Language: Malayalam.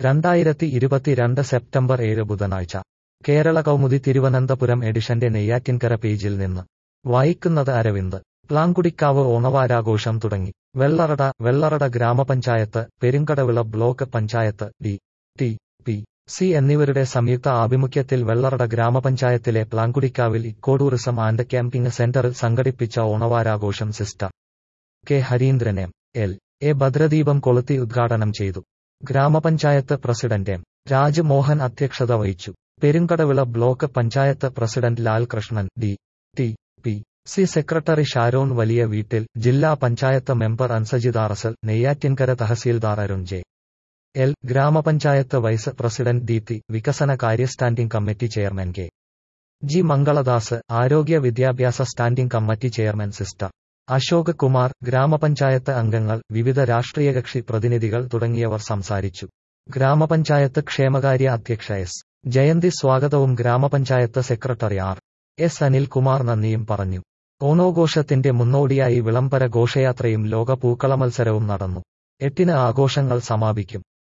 രണ്ടായിരത്തി ഇരുപത്തിരണ്ട് സെപ്റ്റംബർ ഏഴ് ബുധനാഴ്ച കേരള കൗമുദി തിരുവനന്തപുരം എഡിഷന്റെ നെയ്യാറ്റിൻകര പേജിൽ നിന്ന് വായിക്കുന്നത് അരവിന്ദ് പ്ലാങ്കുടിക്കാവ് ഓണവാരാഘോഷം തുടങ്ങി വെള്ളറട വെള്ളറട ഗ്രാമപഞ്ചായത്ത് Perunkadavila block panchayat D T P C എന്നിവരുടെ സംയുക്ത ആഭിമുഖ്യത്തിൽ വെള്ളറട ഗ്രാമപഞ്ചായത്തിലെ പ്ലാങ്കുടിക്കാവിൽ ഇക്കോ ടൂറിസം ആൻഡ് ക്യാമ്പിംഗ് സെന്ററിൽ സംഘടിപ്പിച്ച ഓണവാരാഘോഷം sister K Harindran M L A ഭദ്രദീപം കൊളുത്തി ഉദ്ഘാടനം ചെയ്തു ഗ്രാമപഞ്ചായത്ത് പ്രസിഡന്റ് എം രാജ്മോഹൻ അധ്യക്ഷത വഹിച്ചു Perunkadavila block panchayat president Lalkrishnan D T P C secretary Sharon വലിയ വീട്ടിൽ ജില്ലാ പഞ്ചായത്ത് മെമ്പർ അൻസജിദ് അറസൽ നെയ്യാറ്റിൻകര തഹസീൽദാർ അരുൺ ജെ എൽ ഗ്രാമപഞ്ചായത്ത് വൈസ് പ്രസിഡന്റ് ദീപ്തി വികസന കാര്യ standing committee chairman K G Mangaladas ആരോഗ്യ വിദ്യാഭ്യാസ standing committee chairman sister Ashok Kumar ഗ്രാമപഞ്ചായത്ത് അംഗങ്ങൾ വിവിധ രാഷ്ട്രീയകക്ഷി പ്രതിനിധികൾ തുടങ്ങിയവർ സംസാരിച്ചു ഗ്രാമപഞ്ചായത്ത് ക്ഷേമകാര്യ അധ്യക്ഷ എസ് ജയന്തി സ്വാഗതവും ഗ്രാമപഞ്ചായത്ത് സെക്രട്ടറി ആർ എസ് അനിൽകുമാർ നന്ദിയും പറഞ്ഞു ഓണോഘോഷത്തിന്റെ മുന്നോടിയായി വിളംബര ഘോഷയാത്രയും ലോക പൂക്കള മത്സരവും നടന്നു എട്ടിന് ആഘോഷങ്ങൾ സമാപിക്കും